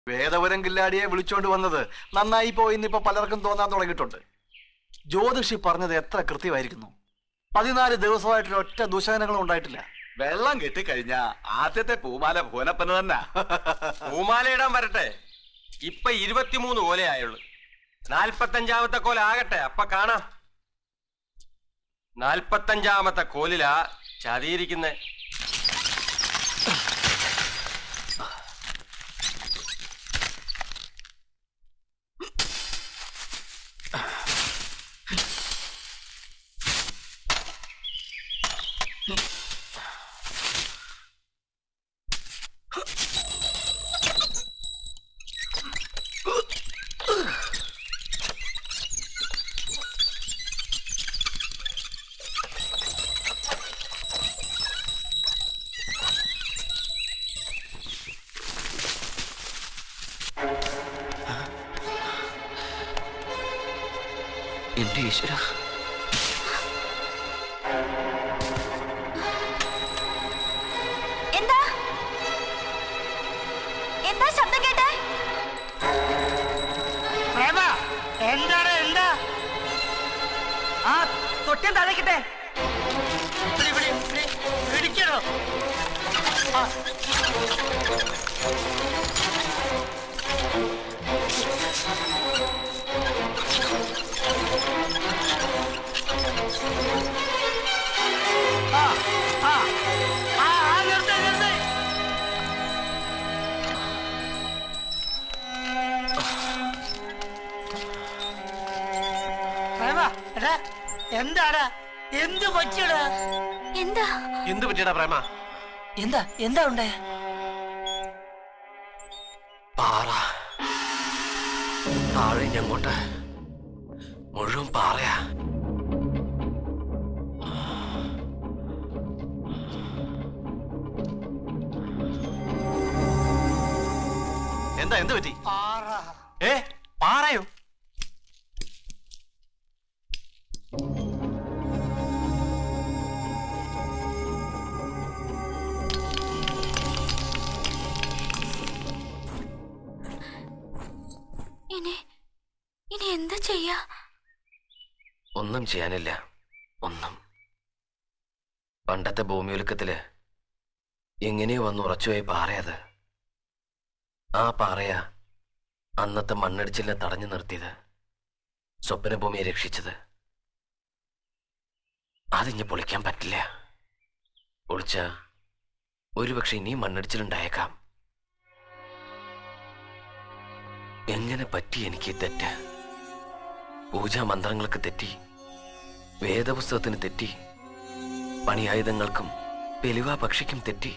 വേദപുരം കില്ലാടിയെ വിളിച്ചോണ്ട് വന്നത് നന്നായി പോയി ഇന്നിപ്പോ പലർക്കും തോന്നാൻ തുടങ്ങിയിട്ടുണ്ട് ജ്യോതിഷി പറഞ്ഞത് എത്ര കൃത്യമായിരിക്കുന്നു പതിനാല് ദിവസമായിട്ട് ഒറ്റ ദുശകനങ്ങളും ഉണ്ടായിട്ടില്ല വെള്ളം കെട്ടിക്കഴിഞ്ഞ ആദ്യത്തെ പൂമാല ഭുവനപ്പന് തന്നെ പൂമാലയിടാൻ വരട്ടെ ഇപ്പൊ ഇരുപത്തിമൂന്ന് കോലയായുള്ളു നാൽപ്പത്തഞ്ചാമത്തെ കോല ആകട്ടെ അപ്പൊ കാണാം നാൽപ്പത്തഞ്ചാമത്തെ കോലിലാ ചതിയിരിക്കുന്നെ എന്റെ ഈശ്വര എന്താ എന്താ ശബ്ദം കേട്ടെ പ്രേമ എന്താണ് എന്താ ആ തൊട്ടിയും തഴക്കട്ടെ പിടി, പിടി, പിടി, പിടിക്കണോ ആ. ആ, ആ, ആ, ആ, നിർത്ത്, നിർത്ത്. പ്രേമ, എടാ, എന്താടാ എന്ത് പറ്റിയടാ എന്താ എന്ത് പറ്റിയടാ പ്രേമ എന്താ എന്താ ഉണ്ടേ പാറ താഴെ ഞങ്ങോട്ട് മുഴുവൻ പാറയാ എന്താ എന്ത് പറ്റി ആറാ ഏ പാറയോ ഇനി ഇനി എന്താ ചെയ്യാ ഒന്നും ചെയ്യാനില്ല ഒന്നും പണ്ടത്തെ ഭൂമിയൊലുക്കത്തില് എങ്ങനെയോ വന്ന് ഉറച്ചുപോയി പാറയത് ആ പാറയാ അന്നത്തെ മണ്ണിടിച്ചിലിനെ തടഞ്ഞു നിർത്തിയത് സ്വപ്ന ഭൂമിയെ രക്ഷിച്ചത് അതിഞ്ഞ് പൊളിക്കാൻ പറ്റില്ല പൊളിച്ച ഒരുപക്ഷെ ഇനിയും മണ്ണിടിച്ചിലുണ്ടായേക്കാം എങ്ങനെ പറ്റി എനിക്ക് ഈ തെറ്റ് പൂജാ മന്ത്രങ്ങൾക്ക് തെറ്റി വേദപുസ്തകത്തിന് തെറ്റി പണിയായുധങ്ങൾക്കും പെലുവ പക്ഷിക്കും തെറ്റി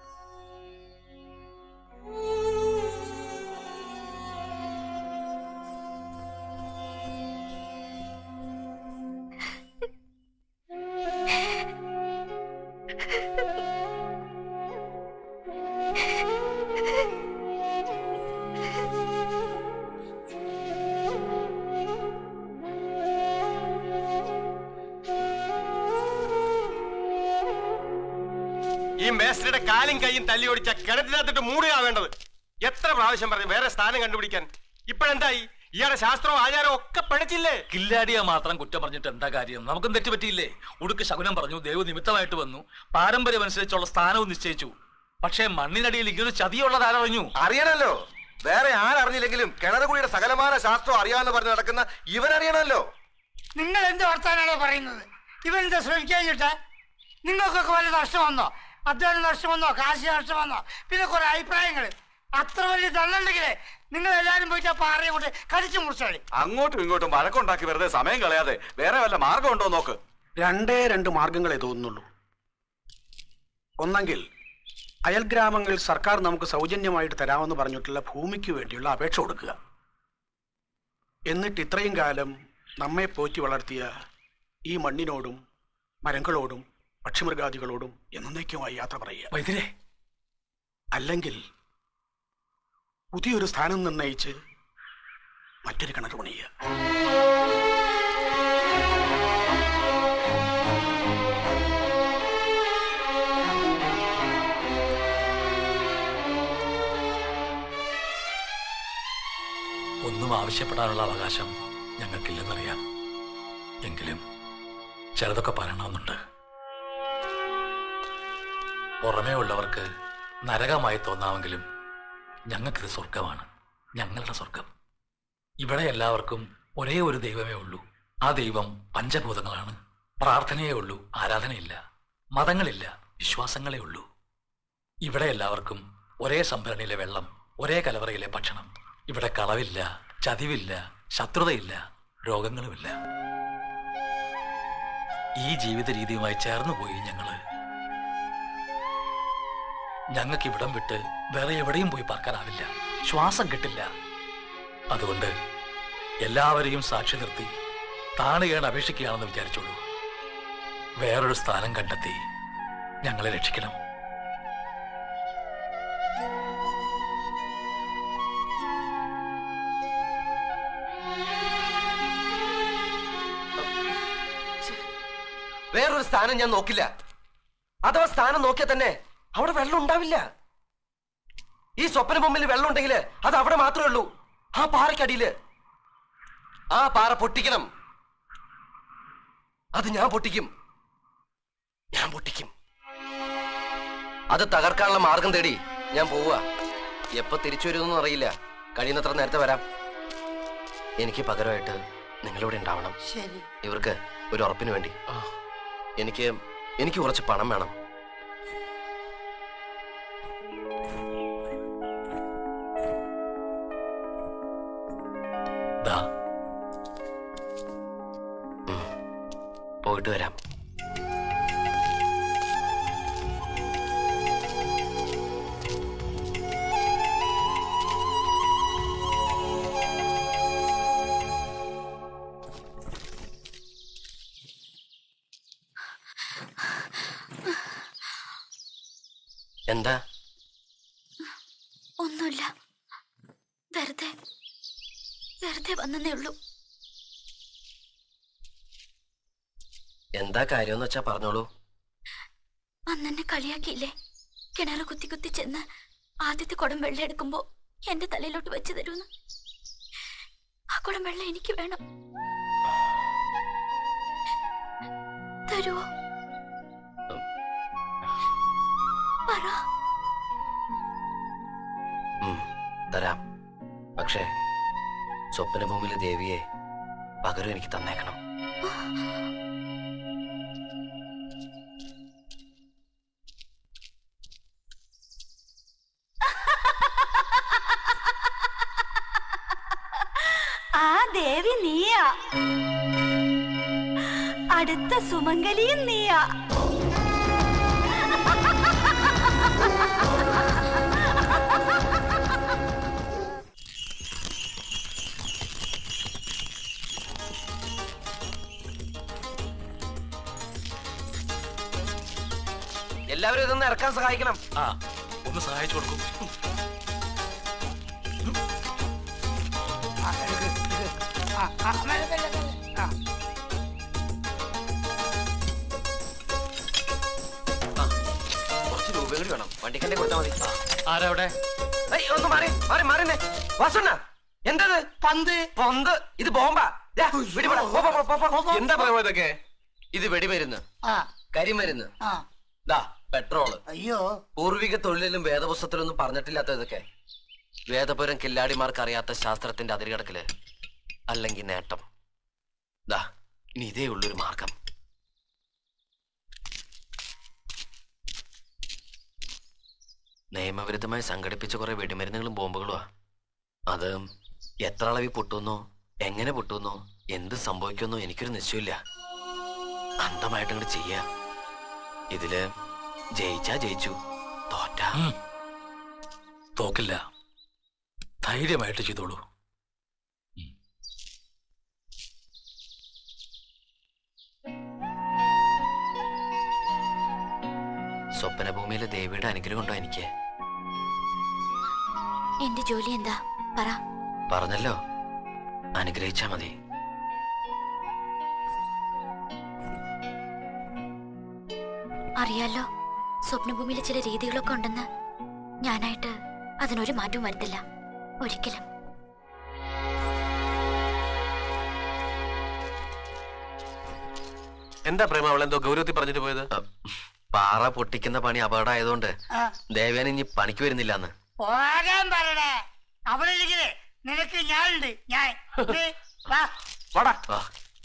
ഈ മേസ്ത്രിയുടെ കാലും കൈയും തല്ലി ഓടിച്ച കിണറ്റിനകത്തിട്ട് മൂടുകയാ വേണ്ടത് എത്ര പ്രാവശ്യം പറഞ്ഞു വേറെ സ്ഥാനം കണ്ടുപിടിക്കാൻ ഇപ്പോഴെന്തായി ഇയാളുടെ ശാസ്ത്രവും ആചാരവും ഒക്കെ പഠിച്ചില്ലേ കില്ലാടിയെ മാത്രം കുറ്റം പറഞ്ഞിട്ട് എന്താ കാര്യം നമുക്കും തെറ്റുപറ്റിയില്ലേ ഉടുക്ക് ശകുനം പറഞ്ഞു ദൈവ നിമിത്തമായിട്ട് വന്നു പാരമ്പര്യം അനുസരിച്ചുള്ള സ്ഥാനവും നിശ്ചയിച്ചു പക്ഷേ മണ്ണിനടിയിൽ ഇങ്ങനെ ചതിയുള്ളത് ആരറിഞ്ഞു അറിയണല്ലോ വേറെ ആരറിഞ്ഞില്ലെങ്കിലും കിണറുകുഴിയുടെ സകലമാന ശാസ്ത്രം അറിയാമെന്ന് പറഞ്ഞ് നടക്കുന്ന ഇവനറിയണമല്ലോ നിങ്ങൾ എന്ത് വർത്താനാണോ പറയുന്നത് ഇവൻ എന്താ ശ്രമിക്കാൻ ചേട്ടാ നിങ്ങൾക്കൊക്കെ വല്ല നഷ്ടം വന്നോ അധ്വാനം നഷ്ടം വന്നോ കാശ് നഷ്ടം വന്നോ പിന്നെ കുറെ അഭിപ്രായങ്ങൾ അത്ര വലിയ തന്നുണ്ടെങ്കിലേ നിങ്ങൾ എല്ലാരും പോയിട്ട് ആ പാറയെ കൊണ്ട് കടിച്ചു മുറിച്ചാളി അങ്ങോട്ടും ഇങ്ങോട്ടും വഴക്കുണ്ടാക്കി വെറുതെ സമയം കളയാതെ വേറെ വല്ല മാർഗം ഉണ്ടോ നോക്ക് രണ്ടേ രണ്ട് മാർഗങ്ങളെ തോന്നുന്നുള്ളൂ ഒന്നെങ്കിൽ അയൽ ഗ്രാമങ്ങൾ സർക്കാർ നമുക്ക് സൗജന്യമായിട്ട് തരാമെന്ന് പറഞ്ഞിട്ടുള്ള ഭൂമിക്ക് വേണ്ടിയുള്ള അപേക്ഷ കൊടുക്കുക എന്നിട്ട് ഇത്രയും കാലം നമ്മെ പോറ്റി വളർത്തിയ ഈ മണ്ണിനോടും മരങ്ങളോടും പക്ഷിമൃഗാദികളോടും എന്നേക്കുമായി യാത്ര പറയുക വൈദ്യരെ അല്ലെങ്കിൽ പുതിയൊരു സ്ഥാനം നിർണയിച്ച് മറ്റൊരു കിണർ പണിയുക ഒന്നും ആവശ്യപ്പെടാനുള്ള അവകാശം ഞങ്ങൾക്കില്ലെന്നറിയാം എങ്കിലും ചിലതൊക്കെ പറയണമെന്നുണ്ട് പുറമേ ഉള്ളവർക്ക് നരകമായി തോന്നാമെങ്കിലും ഞങ്ങൾക്കിത് സ്വർഗമാണ് ഞങ്ങളുടെ സ്വർഗം ഇവിടെ എല്ലാവർക്കും ഒരേ ഒരു ദൈവമേ ഉള്ളൂ ആ ദൈവം പഞ്ചഭൂതങ്ങളാണ് പ്രാർത്ഥനയേ ഉള്ളൂ ആരാധനയില്ല മതങ്ങളില്ല വിശ്വാസങ്ങളേ ഉള്ളൂ ഇവിടെ എല്ലാവർക്കും ഒരേ സംഭരണിയിലെ വെള്ളം ഒരേ കലവറയിലെ ഭക്ഷണം ഇവിടെ കളവില്ല ചതിവില്ല ശത്രുതയില്ല രോഗങ്ങളുമില്ല ഈ ജീവിത രീതിയുമായി ചേർന്നു പോയി ഞങ്ങള് ഞങ്ങൾക്ക് ഇവിടം വിട്ട് വേറെ എവിടെയും പോയി പാർക്കാനാവില്ല ശ്വാസം കിട്ടില്ല അതുകൊണ്ട് എല്ലാവരെയും സാക്ഷി നിർത്തി താണുകയാണ് അപേക്ഷിക്കുകയാണെന്ന് വിചാരിച്ചോളൂ വേറൊരു സ്ഥാനം കണ്ടെത്തി ഞങ്ങളെ രക്ഷിക്കണം വേറൊരു സ്ഥാനം ഞാൻ നോക്കില്ല അഥവാ സ്ഥാനം നോക്കിയാൽ തന്നെ അവിടെ വെള്ളം ഉണ്ടാവില്ല ഈ സ്വപ്ന മുമ്പിൽ വെള്ളം ഉണ്ടെങ്കിൽ അത് അവിടെ മാത്രമേ ഉള്ളൂ ആ പാറയ്ക്കടിയില് ആ പാറ പൊട്ടിക്കണം അത് ഞാൻ പൊട്ടിക്കും ഞാൻ പൊട്ടിക്കും അത് തകർക്കാനുള്ള മാർഗം തേടി ഞാൻ പോവുക എപ്പോ തിരിച്ചു വരുമെന്നൊന്നും അറിയില്ല കഴിയുന്നത്ര നേരത്തെ വരാം എനിക്ക് പകരമായിട്ട് നിങ്ങളിവിടെ ഉണ്ടാവണം ശരി ഇവർക്ക് ഒരു ഉറപ്പിന് വേണ്ടി എനിക്ക് എനിക്ക് കുറച്ച് പണം വേണം ദാ പോയിട്ട് വരാം എന്താ ഒന്നുമില്ല വെറുതെ വെറുതെ വന്നേ ഉള്ളൂ എന്താ കാര്യമെന്ന് വെച്ചാ പറഞ്ഞോളൂ അന്നെന്നെ കളിയാക്കിയില്ലേ കിണറ് കുത്തി കുത്തി ചെന്ന് ആദ്യത്തെ കുടം വെള്ളം എടുക്കുമ്പോ എന്റെ തലയിലോട്ട് വെച്ച് തരൂന്ന് ആ കുടം വെള്ളം എനിക്ക് വേണം തരുവോ പറ ഉം, തരാം പക്ഷേ സ്വപ്നഭൂമിയിലെ ദേവിയെ പകരം എനിക്ക് തന്നേക്കണം ആ ദേവി നീയാ അടുത്ത സുമംഗലിയും നീയാ എല്ലാവരും ഇതൊന്ന് ഇറക്കാൻ സഹായിക്കണം ആ ഒന്ന് സഹായിച്ചു കൊടുക്കും ആ, എടുക്ക്, എടുക്ക്. ആ, ആ, മെല്ലെ, മെല്ലെ, മെല്ലെ. ആ. കുറച്ച് രൂപ കൂടി വേണം വണ്ടിക്കന്നെ കൊടുത്താൽ മതി ആരവിടെ ഏയ്, ഒന്ന് മാറി മാറി മാറിന്നെ വാസുണ്ണ എന്തത് പന്ത് പൊന്ത് ഇത് ബോംബാ ദാ, വെടിപൊട. പോ, പോ, പോ, പോ, പോ. എന്താ പറയുക ഇതൊക്കെ ഇത് വെടിമരുന്ന് ആ കരിമരുന്ന് ആ ദാ പെട്രോള് അയ്യോ പൂർവിക തൊഴിലിലും വേദപുസ്തകത്തിലൊന്നും പറഞ്ഞിട്ടില്ലാത്ത ഇതൊക്കെ വേദപുരം കില്ലാടിമാർക്ക് അറിയാത്ത ശാസ്ത്രത്തിന്റെ അതിരുകടക്കില് അല്ലെങ്കിൽ നേട്ടം ദാ ഇനി ഇതേ ഉള്ളൊരു മാർഗം നിയമവിരുദ്ധമായി സംഘടിപ്പിച്ച കുറെ വെടിമരുന്നുകളും ബോംബുകളുമാ അത് എത്ര അളവിൽ പൊട്ടുന്നോ എങ്ങനെ പൊട്ടുന്നോ എന്ത് സംഭവിക്കുമെന്നോ എനിക്കൊരു നിശ്ചയമില്ല അന്തമായിട്ട് അങ്ങോട്ട് ചെയ്യാ ഇതില് ജയിച്ചാ ജയിച്ചു തോറ്റാ ഉം. തോക്കില്ല ധൈര്യമായിട്ട് ചെയ്തോളൂ സ്വപ്നഭൂമിയിലെ ദേവിയുടെ അനുഗ്രഹം ഉണ്ടോ എനിക്ക് എന്റെ ജോലി എന്താ പറ പറഞ്ഞല്ലോ അനുഗ്രഹിച്ചാ മതി അറിയാലോ സ്വപ്നഭൂമിയിലെ ചില രീതികളൊക്കെ ഉണ്ടെന്ന് ഞാനായിട്ട് അതിനൊരു മാറ്റവും വരുത്തില്ല ഒരിക്കലും എന്താ പ്രേമ അവൾ എന്തോ ഗൗരവത്തിൽ പറഞ്ഞിട്ട് പോയത് പാറ പൊട്ടിക്കുന്ന പണി അപകടമായതുകൊണ്ട് ആ ദേവേന ഇനി പണിക്ക് വരുന്നില്ലാന്ന് പോകാൻ പറയണേ അവളിരിക്കണേ നിനക്ക് ഞാനുണ്ട് ഞാൻ ദേ, വാ വാടാ വാ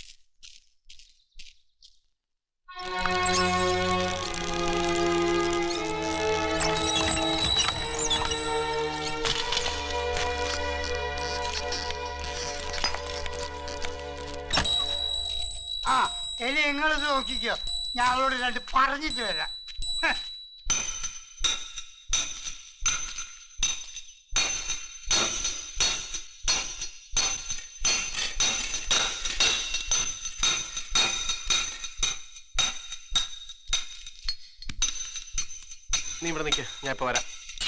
ആ ഇനി നിങ്ങളിത് നോക്കിക്കോ ഞാൻ അവളോട് രണ്ട് പറഞ്ഞിട്ട് വരാം ഹ്. നീ ഇവിടെ നിൽക്ക് ഞാൻ ഇപ്പൊ വരാം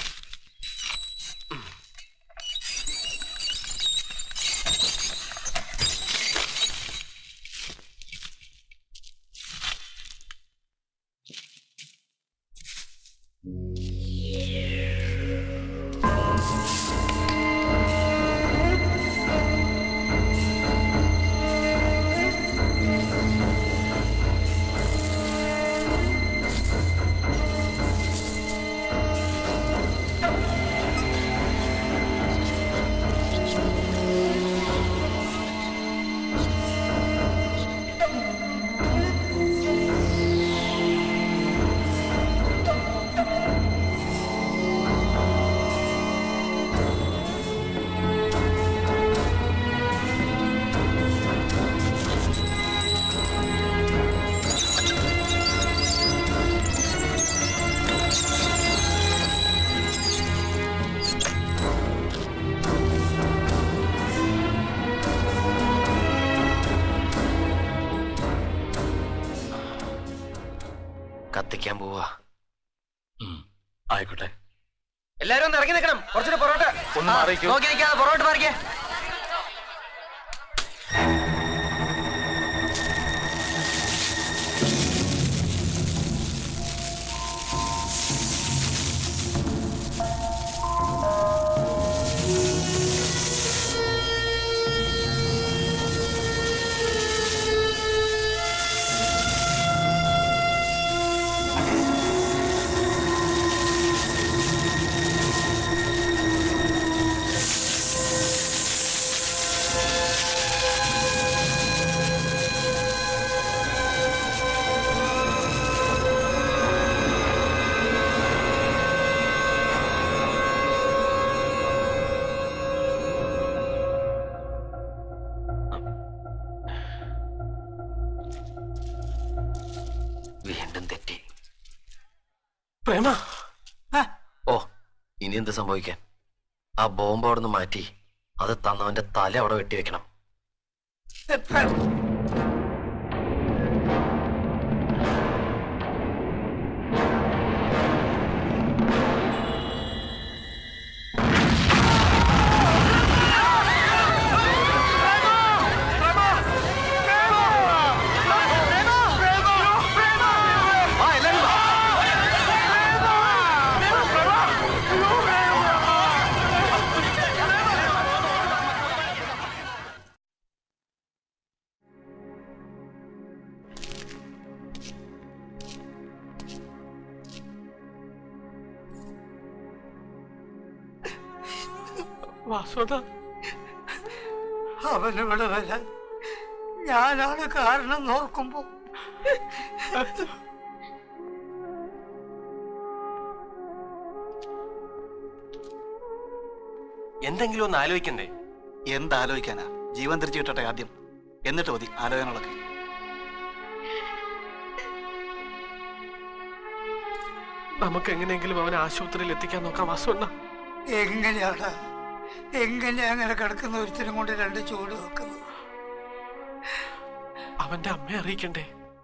കത്തിക്കാൻ പോവാ ഉം, ആയിക്കോട്ടെ എല്ലാരും ഒന്ന് ഇറങ്ങി നിൽക്കണം കുറച്ചുകൂടെ പൊറോട്ട ഒന്ന് മാറിക്കോ. നോക്കി നിൽക്കാതെ പൊറോട്ട മാറിക്കേ വീണ്ടും തെറ്റി പ്രേമ ആ, ഓ ഇനി എന്ത് സംഭവിക്കാൻ ആ ബോംബ് അവിടെ നിന്ന് മാറ്റി അത് തന്നവന്റെ തല അവിടെ വെട്ടിവെക്കണം ഇപ്പൊ വാസുദ അവനിവിടെ വരാൻ ഞാനാണ് കാരണം നോക്കുമ്പോ എന്തെങ്കിലും ഒന്ന് ആലോചിക്കണ്ടേ എന്താലോചിക്കാനാ ജീവൻ തിരിച്ചു കിട്ടട്ടെ ആദ്യം എന്നിട്ട് മതി ആലോചനകളൊക്കെ നമുക്ക് എങ്ങനെയെങ്കിലും അവനെ ആശുപത്രിയിൽ എത്തിക്കാൻ നോക്കാം വാസുണ്ണ എങ്ങനെയാണ് എങ്ങനെയാ അങ്ങനെ കിടക്കുന്ന ഒരുത്തിനും കൊണ്ട് രണ്ട് ചൂട് വെക്കുന്നത് അവന്റെ അമ്മയെ അറിയിക്കണ്ടേ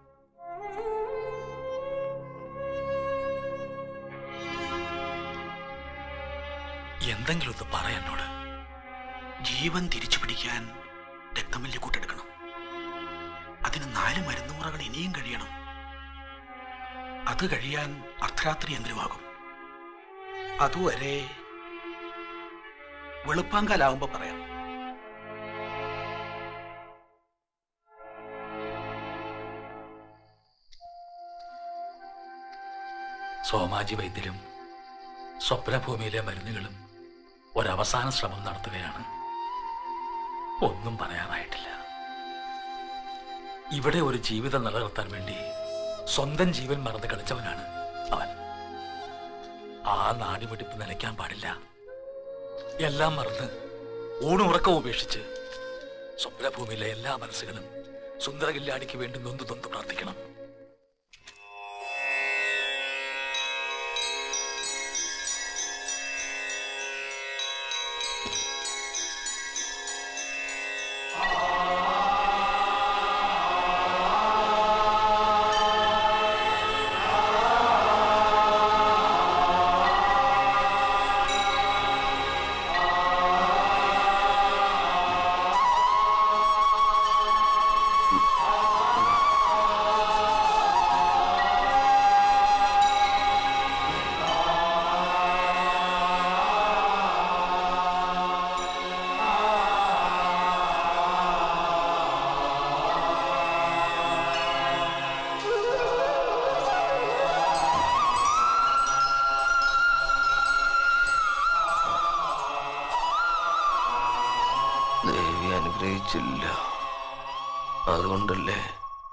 എന്തെങ്കിലും ഒന്ന് പറ എന്നോട് ജീവൻ തിരിച്ചു പിടിക്കാൻ രക്തമല്യ കൂട്ടെടുക്കണം അതിന് നാല് മരുന്നുമുറകൾ ഇനിയും കഴിയണം അത് കഴിയാൻ അർദ്ധരാത്രി എങ്കിലും ആകും അതുവരെ വെളുപ്പാങ്കാലാവുമ്പോ പറയാം സോമാജി വൈദ്യരും സ്വപ്നഭൂമിയിലെ മരുന്നുകളും ഒരവസാന ശ്രമം നടത്തുകയാണ് ഒന്നും പറയാനായിട്ടില്ല ഇവിടെ ഒരു ജീവിതം നിലനിർത്താൻ വേണ്ടി സ്വന്തം ജീവൻ മറന്ന് കളിച്ചവനാണ് അവൻ ആ നാടിമിടിപ്പ് നിലയ്ക്കാൻ പാടില്ല എല്ലാം മറന്ന് ഊണുറക്കവും ഉപേക്ഷിച്ച് സ്വപ്നഭൂമിയിലെ എല്ലാ മനസ്സുകളും സുന്ദരകില്ലാടിക്ക് വേണ്ടി നൊന്തു നൊന്ത് പ്രാർത്ഥിക്കണം ദേവി അനുഗ്രഹിച്ചില്ല അതുകൊണ്ടല്ലേ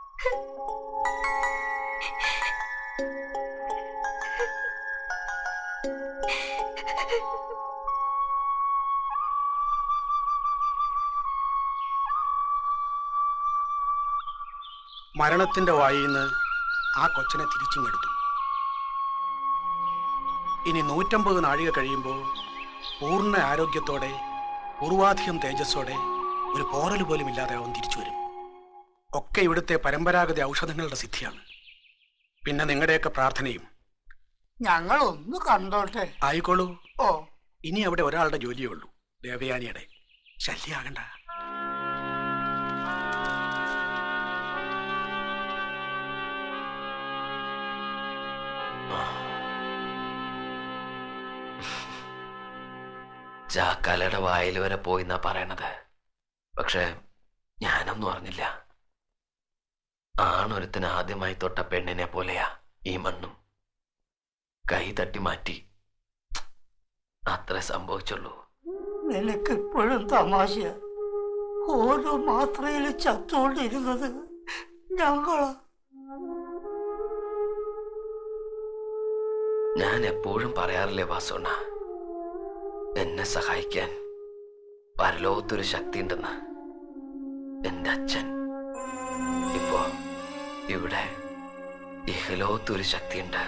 മരണത്തിന്റെ വായിൽ നിന്ന് ആ കൊച്ചനെ തിരിച്ചിങ്ങെടുത്തു ഇനി നൂറ്റമ്പത് നാഴിക കഴിയുമ്പോൾ പൂർണ്ണ ആരോഗ്യത്തോടെ പൂർവാധികം തേജസ്സോടെ ഒരു പോറൽ പോലും ഇല്ലാതെ അവൻ തിരിച്ചു വരും ഒക്കെ ഇവിടുത്തെ പരമ്പരാഗത ഔഷധങ്ങളുടെ സിദ്ധിയാണ് പിന്നെ നിങ്ങളുടെയൊക്കെ പ്രാർത്ഥനയും ഞങ്ങൾ ഒന്ന് കണ്ടോട്ടെ ആയിക്കോളൂ ഓ ഇനി അവിടെ ഒരാളുടെ ജോലിയേ ഉള്ളൂ ദേവയാനിയുടെ ശല്യാകണ്ട ചാക്കാലയുടെ വായിൽ വരെ പോയി എന്നാ പറയണത് പക്ഷെ ഞാനൊന്നും അറിഞ്ഞില്ല ആണൊരുത്തിന് ആദ്യമായി തൊട്ട പെണ്ണിനെ പോലെയാ ഈ മണ്ണും കൈ തട്ടി മാറ്റി അത്രേ സംഭവിച്ചുള്ളൂ നിനക്ക് ഇപ്പോഴും തമാശ ഓരോ മാത്രയിൽ ചത്തുകൊണ്ടിരുന്നത് ഞങ്ങളാ ഞാൻ എപ്പോഴും പറയാറില്ലേ വാസോണ്ണ എന്നെ സഹായിക്കാൻ പരലോകത്തൊരു ശക്തി ഉണ്ടെന്ന് എന്റെ അച്ഛൻ ഇപ്പോ ഇവിടെ ഇഹലോകത്തൊരു ശക്തിയുണ്ട്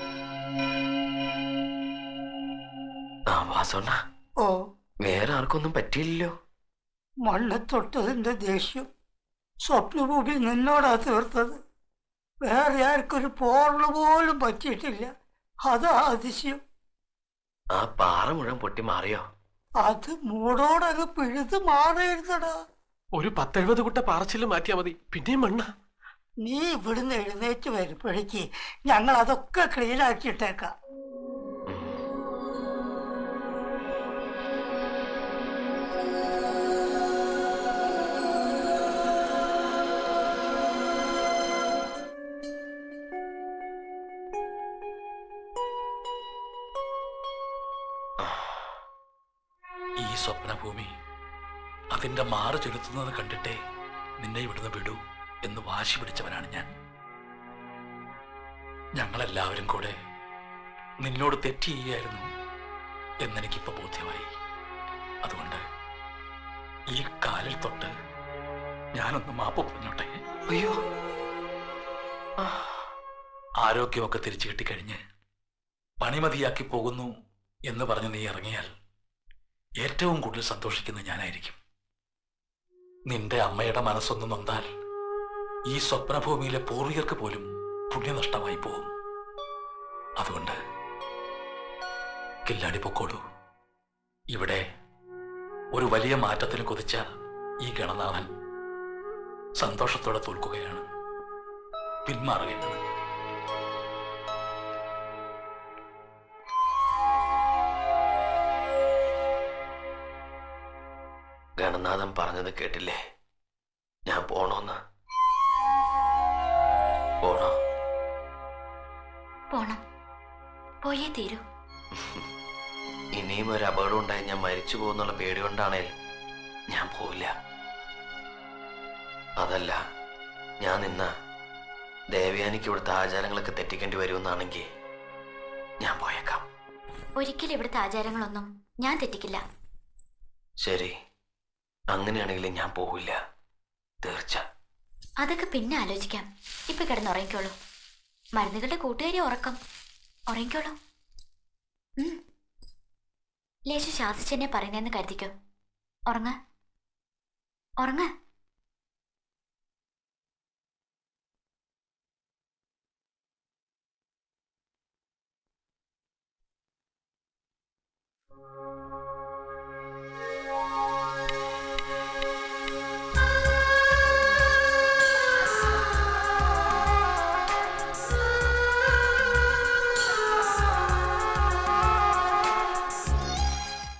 ആ വാസോണ്ണ ഓ വേറെ ആർക്കൊന്നും പറ്റിയില്ലല്ലോ മണ്ണ് തൊട്ടതിന്റെ ദേഷ്യം സ്വപ്നഭൂമി നിന്നോടാ തീർത്തത് വേറെ ആർക്കൊരു പോർള് പോലും പറ്റിയിട്ടില്ല അതാ അതിശയം ആ പാറ മുഴുവൻ പൊട്ടി മാറിയോ അത് മൂടോടങ്ങ് പിഴുത് മാറിയിരുന്നടാ ഒരു പത്തെഴുപത് കുട്ട പാറച്ചില് മാറ്റിയാ മതി പിന്നെയും മണ്ണ നീ ഇവിടുന്ന് എഴുന്നേറ്റ് വരുമ്പോഴേക്ക് ഞങ്ങൾ അതൊക്കെ ക്ലീൻ ആക്കിയിട്ടേക്കാം ഈ സ്വപ്നഭൂമി അതിന്റെ മാറ് ചുരുത്തുന്നത് കണ്ടിട്ടേ നിന്നെ ഇവിടുന്ന് വിടൂ എന്ന് വാശി പിടിച്ചവനാണ് ഞാൻ ഞങ്ങളെല്ലാവരും കൂടെ നിന്നോട് തെറ്റ് ചെയ്യുകയായിരുന്നു എന്നെനിക്കിപ്പോ ബോധ്യമായി അതുകൊണ്ട് ഈ കാലിൽ തൊട്ട് ഞാനൊന്ന് മാപ്പ് പറഞ്ഞോട്ടെ അയ്യോ ആരോഗ്യമൊക്കെ തിരിച്ചു കിട്ടിക്കഴിഞ്ഞ് പണിമതിയാക്കി പോകുന്നു എന്ന് പറഞ്ഞ് നീ ഇറങ്ങിയാൽ ഏറ്റവും കൂടുതൽ സന്തോഷിക്കുന്ന ഞാനായിരിക്കും നിന്റെ അമ്മയുടെ മനസ്സൊന്ന് നൊന്താൽ ഈ സ്വപ്നഭൂമിയിലെ പൂർവികർക്ക് പോലും പുണ്യനഷ്ടമായി പോകും അതുകൊണ്ട് കില്ലാടി പൊക്കോളൂ ഇവിടെ ഒരു വലിയ മാറ്റത്തിന് കൊതിച്ച ഈ ഗണനാഥൻ സന്തോഷത്തോടെ തോൽക്കുകയാണ് പിന്മാറുകയാണ് ഗണനാഥൻ പറഞ്ഞത് കേട്ടില്ലേ ഞാൻ പോണോന്ന് പോണോ പോണം പോയേ തീരൂ ഇനിയും ഒരു അപകടം ഉണ്ടായി ഞാൻ മരിച്ചു പോകുന്നുള്ള പേടി കൊണ്ടാണേൽ ഞാൻ പോവില്ല അതല്ല ഞാൻ നിന്ന ദേവയാനിക്ക് ഇവിടുത്തെ ആചാരങ്ങളൊക്കെ തെറ്റിക്കേണ്ടി വരുമെന്നാണെങ്കിൽ ഞാൻ പോയേക്കാം ഒരിക്കലും ഇവിടുത്തെ ആചാരങ്ങളൊന്നും ഞാൻ തെറ്റിക്കില്ല ശരി അങ്ങനെയാണെങ്കിൽ ഞാൻ പോവില്ല തീർച്ച അതൊക്കെ പിന്നെ ആലോചിക്കാം ഇപ്പൊ കിടന്നുറങ്ങിക്കോളൂ മരുന്നുകളുടെ കൂട്ടുകാരി ഉറക്കം ഉറങ്ങിക്കോളൂ ഉം. ലേശം ശാസിച്ചെന്നെ പറയുന്നതെന്ന് കരുതിക്കോ ഉറങ്ങ ഉറങ്ങ